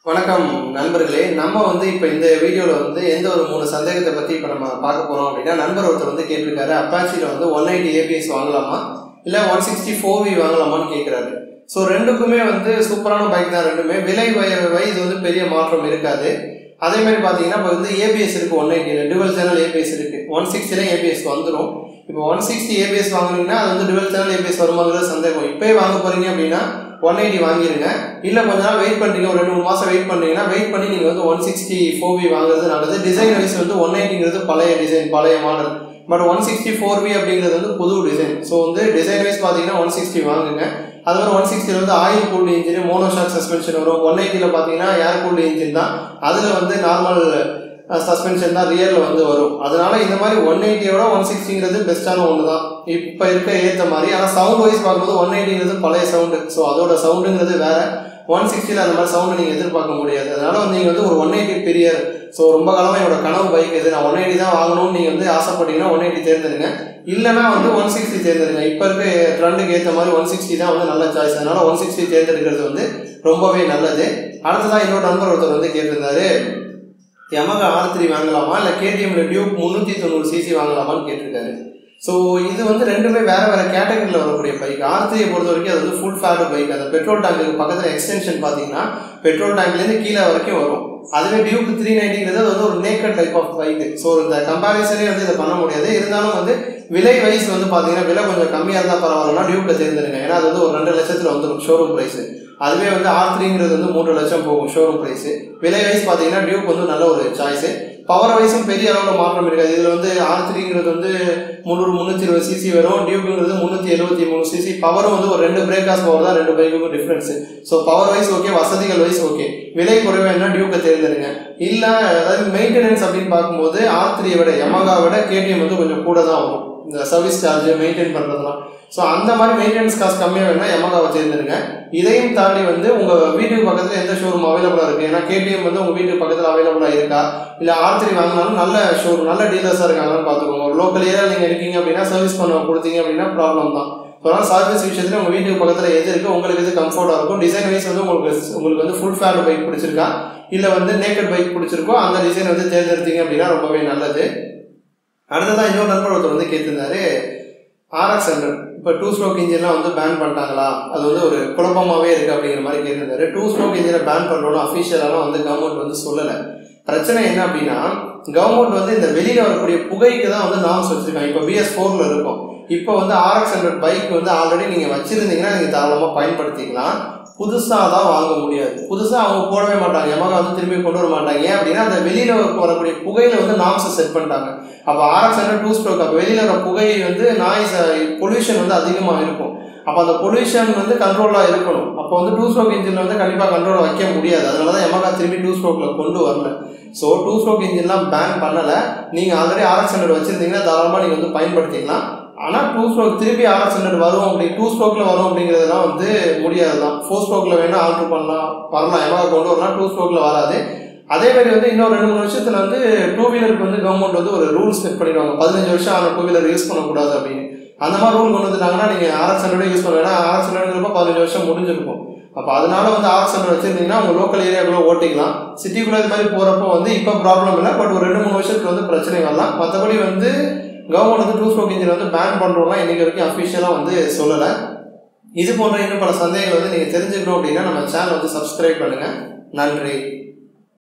வணக்கம் நண்பர்களே நம்ம வந்து இப்போ இந்த வீடியோவில் வந்து எந்த ஒரு மூணு சந்தேகத்தை பற்றி இப்போ நம்ம பார்க்க போகிறோம் அப்படின்னா நண்பர் ஒருத்தர் வந்து கேட்டிருக்காரு அப்பாச்சியில் வந்து ஒன் எயிட்டி ஏபிஎஸ் வாங்கலாமா இல்லை ஒன் சிக்ஸ்டி ஃபோர் வி வாங்கலாமான்னு கேட்குறாரு ஸோ ரெண்டுக்குமே வந்து சூப்பரான பைக் தான் ரெண்டுமே விலை வய- வயது வந்து பெரிய மாற்றம் இருக்காது அதே மாதிரி பார்த்தீங்கன்னா இப்போ வந்து ஏபிஎஸ் இருக்குது ஒன் எயிட்டியில் டுவெல் சேனல் ஏபிஎஸ் இருக்குது ஒன் சிக்ஸ்டியில் ஏபிஎஸ் வந்துடும் இப்போ ஒன் சிக்ஸ்டி ஏபிஎஸ் வாங்குனீங்கன்னா அது வந்து டுவெல் சேனல் ஏபிஎஸ் வருமாங்கிறது சந்தேகம் இப்போயே வாங்க போகிறீங்க அப்படின்னா ஒன் எயிட்டி வாங்கிருங்க இல்லை கொஞ்ச நாள் வெயிட் பண்ணுறீங்க ஒரு ரெண்டு மூணு மாதம் வெயிட் பண்ணுறீங்கன்னா வெயிட் பண்ணி நீங்கள் வந்து ஒன் சிக்ஸ்டி ஃபோர் வி வாங்குறது நல்லது டிசைன் வைஸ் வந்து ஒன் எயிட்டிங்கிறது பழைய டிசைன் பழைய model but one sixty four V அப்படிங்கிறது வந்து புது டிசைன் ஸோ வந்து டிசைன் வைஸ் பார்த்தீங்கன்னா ஒன் சிக்ஸ்டி வாங்குங்க அது மாதிரி ஒன் சிக்ஸ்டியில் வந்து oil cooled engine monoshock suspension வரும் ஒன் எயிட்டியில் பார்த்தீங்கன்னா ஏர் கூல்டு இன்ஜின் தான் அதில் வந்து நார்மல் சஸ்பென்ஷன் தான் ரியலில் வந்து வரும் அதனால இந்த மாதிரி ஒன் எயிட்டியோட ஒன் சிக்ஸ்டிங்கிறது பெஸ்ட்டான ஒன்று தான் இப்போ இருக்க ஏற்ற மாதிரி ஆனால் சவுண்ட் வைஸ் பார்க்கும்போது ஒன் எயிட்டிங்கிறது பழைய சவுண்டு ஸோ அதோட சவுண்டுங்கிறது வேற ஒன் சிக்ஸ்டியில் அந்த மாதிரி சவுண்டு நீங்கள் எதிர்பார்க்க முடியாது அதனால வந்து நீங்கள் வந்து ஒரு ஒன் எயிட்டி பிரியர் ஸோ ரொம்ப காலமாக என்னோட கனவு பைக் இது நான் ஒன் எயிட்டி தான் வாங்கணும்னு நீங்கள் வந்து ஆசைப்பட்டீங்கன்னா ஒன் எயிட்டி தேர்ந்தெடுங்க இல்லைனா வந்து ஒன் சிக்ஸ்டி தேர்ந்தெடுங்க இப்போ இருக்க ட்ரெண்டுக்கு ஏற்ற மாதிரி ஒன் சிக்ஸ்டி தான் வந்து நல்ல சாய்ஸ் அதனால ஒன் சிக்ஸ்டி தேர்ந்தெடுக்கிறது வந்து ரொம்பவே நல்லது அடுத்ததான் இன்னொரு நண்பர் ஒருத்தர் வந்து கேட்டிருந்தாரு Yamaha ஆர் த்ரீ வாங்கலாமா இல்லை கேடிஎம்ல டியூப் முந்நூற்றி தொண்ணூறு சிசி வாங்கலாமான்னு கேட்டிருக்காரு ஸோ இது வந்து ரெண்டுமே வேற வேற கேட்டகரியில் வரக்கூடிய பைக் ஆர் த்ரீயை பொறுத்த வரைக்கும் அது வந்து ஃபுல் ஃபேட் பைக் அந்த பெட்ரோல் டேங்க்கு பக்கத்தில் எக்ஸ்டென்ஷன் பார்த்தீங்கன்னா பெட்ரோல் டேங்க்லேருந்து கீழே வரைக்கும் வரும் அதுவே டியூப் த்ரீ நைன்டிங்கிறது அது வந்து ஒரு naked type of bike so இந்த கம்பாரிசனே வந்து இதை பண்ண முடியாது இருந்தாலும் வந்து விலை வைஸ் வந்து பார்த்தீங்கன்னா விலை கொஞ்சம் கம்மியாக இருந்தால் பரவாயில்லனா டியூப்பை தேர்ந்தெடுங்க ஏன்னா அது வந்து ஒரு ரெண்டு லட்சத்தில் வந்துடும் ஷோரூம் ப்ரைஸ் அதுவே வந்து ஆர் த்ரீங்கிறது வந்து மூன்று லட்சம் போகும் ஷோரூம் ப்ரைஸ் விலை வைஸ் பார்த்தீங்கன்னா டியூப் வந்து நல்ல ஒரு சாய்ஸ் பவர் வைஸும் பெரிய அளவில் மாற்றம் இருக்காது இதில் வந்து ஆர் த்ரீங்கிறது வந்து முந்நூறு முந்நூற்றி இருபது சிசி வரும் டியூப்ங்கிறது முந்நூற்றி எழுபத்தி மூணு சிசி பவரும் வந்து ஒரு ரெண்டு பிரேக்காஸ் பவர் தான் ரெண்டு பைக்குக்கும் difference so power wise okay வசதிகள் வைஸ் ஓகே விலை குறைவாக டியூப்பை தேர்ந்தெடுங்க இல்லை அதாவது மெயின்டெனன்ஸ் அப்படின்னு பார்க்கும்போது ஆர் த்ரீயை விட Yamaha விட கேடிஎம் வந்து கொஞ்சம் கூட தான் வரும் இந்த சர்வீஸ் சார்ஜ் மெயின்டைன் பண்ணுறதுலாம் ஸோ அந்த மாதிரி மெயின்டெனன்ஸ் காஸ்ட் கம்மியாக வேணா Yamaha-வை தேர்ந்தெடுங்க இதையும் தாண்டி வந்து உங்கள் வீட்டுக்கு பக்கத்தில் எந்த ஷோரூம் அவைலபிளாக இருக்குது ஏன்னா கேடிஎம் வந்து உங்கள் வீட்டுக்கு பக்கத்தில் அவைலபிளாக இருக்கா இல்லை ஆர் த்ரீ வாங்கினாலும் நல்ல ஷோரூம் நல்ல டீலர்ஸாக இருக்காங்கன்னு பார்த்துக்கோங்க ஒரு லோக்கல் ஏரியா நீங்கள் இருக்கீங்க அப்படின்னா சர்வீஸ் பண்ண கொடுத்தீங்க அப்படின்னா ப்ராப்ளம் தான் ஸோ அதனால் சர்வீஸ் விஷயத்தில் உங்கள் வீட்டுக்கு பக்கத்தில் எது இருக்குது உங்களுக்கு எது கம்ஃபர்ட்டாக இருக்கும் டிசைன் வைஸ் வந்து உங்களுக்கு உங்களுக்கு வந்து ஃபுல் ஃபேட் பைக் பிடிச்சிருக்கா இல்லை வந்து நேக்கட் பைக் பிடிச்சிருக்கோ அந்த டிசைன் வந்து தேர்ந்தெடுத்தீங்க அப்படின்னா ரொம்பவே நல்லது அடுத்ததான் இன்னொரு நண்பர் ஒருத்தர் வந்து கேட்டிருந்தாரு ஆர்எக்ஸ் ஹண்ட்ரட் இப்போ டூ ஸ்ட்ரோக் இன்ஜின்லாம் வந்து பேன் பண்ணிட்டாங்களா அது வந்து ஒரு குழப்பமாகவே இருக்குது அப்படிங்கிற மாதிரி கேட்டிருந்தாரு டூ ஸ்ட்ரோக் இன்ஜினை பேன் பண்ணுறோன்னு அஃபிஷியலாலாம் வந்து கவர்மெண்ட் வந்து சொல்லலை பிரச்சனை என்ன அப்படின்னா கவர்மெண்ட் வந்து இந்த வெளியில் வரக்கூடிய புகைக்கு தான் வந்து நாம்ஸ் வச்சுருக்காங்க இப்போ பிஎஸ் ஃபோரில் இருக்கும் இப்போ வந்து ஆர்எக்ஸ் ஹண்ட்ரட் பைக் வந்து ஆல்ரெடி நீங்கள் வச்சுருந்தீங்கன்னா நீங்கள் தாராளமாக பயன்படுத்திக்கலாம் புதுசாக தான் வாங்க முடியாது புதுசாக அவங்க போடவே மாட்டாங்க Yamaha வந்து திரும்பி கொண்டு வர மாட்டாங்க ஏன் அப்படின்னா அந்த வெளியில் வரக்கூடிய புகையில வந்து நாம்ஸை செட் பண்ணிட்டாங்க அப்போ ஆர்எக்ஸ் ஹண்ட்ரட் டூ ஸ்ட்ரோக் அப்போ வெளியில் வர புகை வந்து நாய்ஸ் பொல்யூஷன் வந்து அதிகமாக இருக்கும் அப்போ அந்த பொல்யூஷன் வந்து கண்ட்ரோலாக இருக்கணும் அப்போ வந்து டூ ஸ்ட்ரோக் இன்ஜினில் வந்து கண்டிப்பாக கண்ட்ரோல் வைக்க முடியாது அதனால தான் Yamaha திரும்பி டூ ஸ்ட்ரோக்கில் கொண்டு வரல ஸோ டூ ஸ்ட்ரோக் இன்ஜின்லாம் பேன் பண்ணலை நீங்கள் ஆல்ரெடி ஆர்எக்ஸ் ஹண்ட்ரட் வச்சுருந்தீங்கன்னா தாராளமாக நீங்கள் வந்து பயன்படுத்திக்கலாம் ஆனால் டூ ஸ்ட்ரோக் திருப்பி ஆர்எக்ஸ் ஹண்ட்ரட் வரும் அப்படி டூ ஸ்ட்ரோக்கில் வரும் அப்படிங்கிறதுலாம் வந்து முடியாது தான் ஃபோர் ஸ்ட்ரோக்கில் வேணால் ஆல்ட்ரு பண்ணலாம் வரலாம் Yamaha கொண்டு வரலாம் டூ ஸ்ட்ரோக்கில் வராது அதே மாதிரி வந்து இன்னும் ரெண்டு மூணு வருஷத்துல வந்து டூ வீலருக்கு வந்து கவர்மெண்ட் வந்து ஒரு ரூல்ஸ் செட் பண்ணிடுவாங்க பதினஞ்சு வருஷம் ஆன டூ வீலர் யூஸ் பண்ணக்கூடாது அப்படின்னு அந்த மாதிரி ரூல் கொண்டு வந்துட்டாங்கன்னா நீங்கள் ஆர்எக்ஸ் ஹண்ட்ரட் யூஸ் பண்ண வேணா ஆர்எக்ஸ் ஹண்ட்ரட்ங்கிறப்ப பதினஞ்சு வருஷம் முடிஞ்சிருக்கும் அப்போ அதனால வந்து ஆர்எக்ஸ் ஹண்ட்ரட் வச்சிருந்தீங்கன்னா உங்கள் லோக்கல் ஏரியாக்குள்ளே ஓட்டிக்கலாம் சிட்டிக்குள்ளே இது மாதிரி போகிறப்போ வந்து இப்போ ப்ராப்ளம் இல்லை பட் ஒரு ரெண்டு மூணு வருஷத்துக்கு வந்து பிரச்சனை வரலாம் மற்றபடி வந்து கவர்மெண்ட் வந்து டூ ஸ்ட்ரோக் இன்ஜின் வந்து பேன் பண்ணுறோம்னா இன்னைக்கு வரைக்கும் அஃபிஷியலாக வந்து சொல்லலை இது போன்ற இன்னும் பல சந்தேகங்கள் வந்து நீங்கள் தெரிஞ்சுக்கணும் அப்படின்னா நம்ம சேனல் வந்து சப்ஸ்கிரைப் பண்ணுங்கள் நன்றி